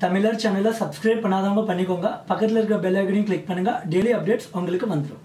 தமிழர் சேனலை சப்ஸ்கிரைப் பண்ணாதவங்க பண்ணிக்கோங்க பக்கத்தில் இருக்க பெல் ஐக்கனையும் கிளிக் பண்ணுங்க டெய்லி அப்டேட்ஸ் உங்களுக்கு வந்துடும்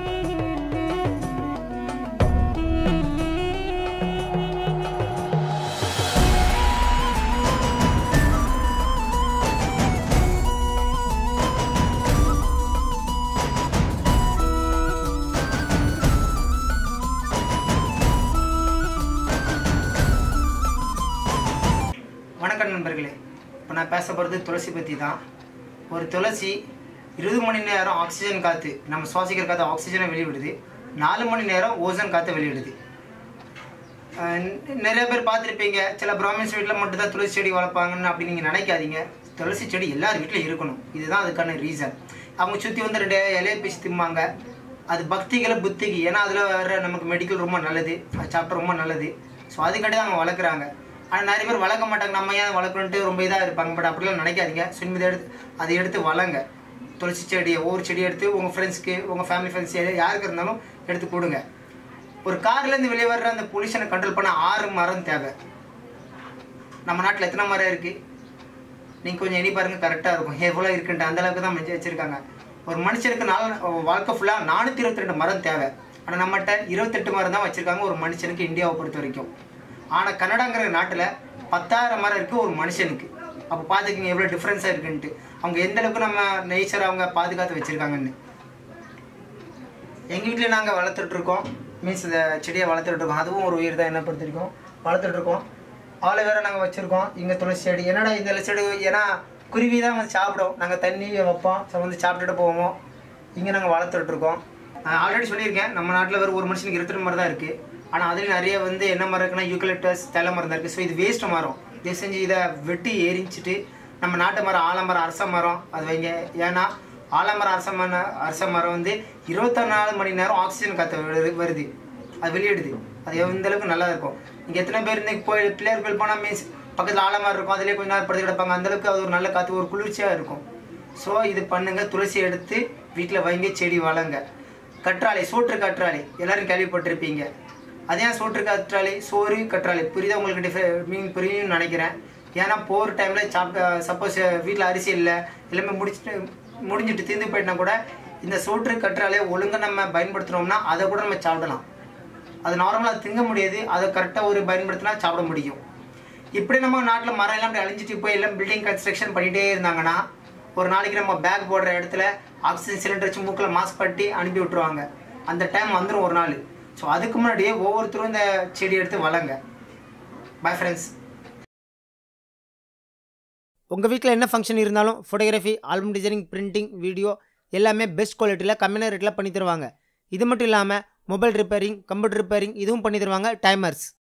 வணக்கம் நண்பர்களே இப்போ நான் பேச போகிறது துளசி பற்றி தான் ஒரு துளசி இருபது மணி நேரம் ஆக்சிஜன் காற்று நம்ம சுவாசிக்கிற காற்று ஆக்சிஜனை வெளியிடுது நாலு மணி நேரம் ஓசன் காற்றை வெளியிடுது அஹ் நி- நிறைய பேர் பார்த்துருப்பீங்க சில பிராமின்ஸ் வீட்டில் மட்டும் தான் துளசி செடி வளர்ப்பாங்கன்னு அப்படி நீங்கள் நினைக்காதீங்க துளசி செடி எல்லார் வீட்லையும் இருக்கணும் இதுதான் அதுக்கான ரீசன் அவங்க சுற்றி வந்து ரெண்டு இலையை பேசி திம்பாங்க அது பக்திகளை புத்திக்கு ஏன்னா அதில் வர நமக்கு மெடிக்கல் ரொம்ப நல்லது அது சாப்பிட்டா ரொம்ப நல்லது ஸோ அதுக்காண்டி தான் அவங்க வளர்க்குறாங்க ஆனால் நிறைய பேர் வளர்க்க மாட்டாங்க நம்ம ஏன் வளர்க்கணுன்ட்டு ரொம்ப இதாக இருப்பாங்க பட் அப்படிலாம் நினைக்காதீங்க ஸோ இதை எடுத்து அதை எடுத்து வளங்க துளசி செடியை ஒவ்வொரு செடியை எடுத்து உங்கள் ஃப்ரெண்ட்ஸ்க்கு உங்கள் ஃபேமிலி ஃப்ரெண்ட்ஸ் யாருக்கு இருந்தாலும் எடுத்து கொடுங்க ஒரு கார்லேருந்து வெளியே வர்ற அந்த பொல்யூஷனை கண்ட்ரோல் பண்ண ஆறு மரம் தேவை நம்ம நாட்டில் எத்தனை மரம் இருக்குது நீங்கள் கொஞ்சம் எண்ணி பாருங்க கரெக்டாக இருக்கும் எவ்வளோ இருக்குன்ட்டு அந்த அளவுக்கு தான் மெஞ்சு வச்சுருக்காங்க ஒரு மனுஷனுக்கு நாலு வாழ்க்கை ஃபுல்லாக நானூற்றி இருபத்தி ரெண்டு மரம் தேவை ஆனால் நம்மகிட்ட இருபத்தெட்டு மரம் தான் வச்சுருக்காங்க ஒரு மனுஷனுக்கு இந்தியாவை பொறுத்த வரைக்கும் ஆனால் கனடாங்கிற நாட்டில் பத்தாயிரம் மரம் இருக்குது ஒரு மனுஷனுக்கு அப்போ பார்த்துக்கிங்க எவ்வளோ டிஃப்ரென்ஸாக இருக்குன்ட்டு அவங்க எந்த அளவுக்கு நம்ம நேச்சரை அவங்க பாதுகாத்து வச்சுருக்காங்கன்னு எங்கள் வீட்டில் நாங்கள் வளர்த்துட்ருக்கோம் மீன்ஸ் இந்த செடியை வளர்த்துட்ருக்கோம் அதுவும் ஒரு உயிர் தான் என்ன பொறுத்த வரைக்கும் வளர்த்துட்ருக்கோம் ஆலோவேரா நாங்கள் வச்சுருக்கோம் இங்கே துளசி செடி என்னடா இந்த செடி ஏன்னா குருவி தான் வந்து சாப்பிடும் நாங்கள் தண்ணி வைப்போம் ஸோ வந்து சாப்பிட்டுட்டு போவோம் இங்கே நாங்கள் வளர்த்துட்ருக்கோம் ஆல்ரெடி சொல்லியிருக்கேன் நம்ம நாட்டில் வெறும் ஒரு மனுஷனுக்கு இருபத்தி மரம் தான் இருக்குது ஆனால் அதுலேயும் நிறைய வந்து என்ன மரம் இருக்குன்னா யூக்கலிப்டஸ் தெலை மரம் தான் இருக்குது ஸோ இது வேஸ்ட் மரம் இது செஞ்சு இதை வெட்டி எரிச்சிட்டு நம்ம நாட்டு மரம் ஆலமரம் அரச மரம் அது வைங்க ஏன்னா ஆலமரம் அரச மரம் அரச மரம் வந்து இருபத்தி நாலு மணி நேரம் ஆக்சிஜன் காற்று வருது வருது அது வெளியிடுது அது எந்த அளவுக்கு நல்லா இருக்கும் இங்கே எத்தனை பேர் இன்னைக்கு போய் பிள்ளையார் கோயில் போனால் மீன்ஸ் பக்கத்தில் ஆலமரம் இருக்கும் அதிலே கொஞ்ச நேரம் படுத்து கிடப்பாங்க அந்த அளவுக்கு அது ஒரு நல்ல காற்று ஒரு குளிர்ச்சியாக இருக்கும் ஸோ இது பண்ணுங்க துளசி எடுத்து வீட்டில் வைங்க செடி வளங்க கற்றாழை சோற்று கற்றாழை எல்லாரும் கேள்விப்பட்டிருப்பீங்க அதே ஏன் சோற்று கற்றாழை சோறு கற்றாழை புரியுதா உங்களுக்கு டிஃப மீன் புரியும்னு நினைக்கிறேன் ஏன்னா போகிற டைமில் சாப்பிட்ட சப்போஸ் வீட்டில் அரிசி இல்லை எல்லாமே முடிச்சுட்டு முடிஞ்சிட்டு தீர்ந்து போயிட்டா கூட இந்த சோற்று கற்றாழையை ஒழுங்கா நம்ம பயன்படுத்தினோம்னா அதை கூட நம்ம சாப்பிடலாம் அது நார்மலாக திங்க முடியாது அதை கரெக்டாக ஒரு பயன்படுத்தினா சாப்பிட முடியும் இப்படி நம்ம நாட்டில் மரம் எல்லாம் அப்படி அழிஞ்சிட்டு போய் எல்லாம் பில்டிங் கன்ஸ்ட்ரக்ஷன் பண்ணிகிட்டே இருந்தாங்கன்னா ஒரு நாளைக்கு நம்ம பேக் போடுற இடத்துல ஆக்சிஜன் சிலிண்டர் வச்சு மூக்கில் மாஸ்க் பட்டி அனுப்பி விட்டுருவாங்க அந்த டைம் வந்துடும் ஒரு நாள் ஸோ அதுக்கு முன்னாடியே ஒவ்வொருத்தரும் இந்த செடி எடுத்து வளங்க பை ஃப்ரெண்ட்ஸ் உங்கள் வீட்டில் என்ன ஃபங்க்ஷன் இருந்தாலும் photography album designing printing video எல்லாமே பெஸ்ட் குவாலிட்டியில் கம்மியான ரேட்டில் பண்ணி தருவாங்க இது மட்டும் இல்லாமல் மொபைல் ரிப்பேரிங் கம்ப்யூட்டர் ரிப்பேரிங் இதுவும் பண்ணி தருவாங்க டைமர்ஸ்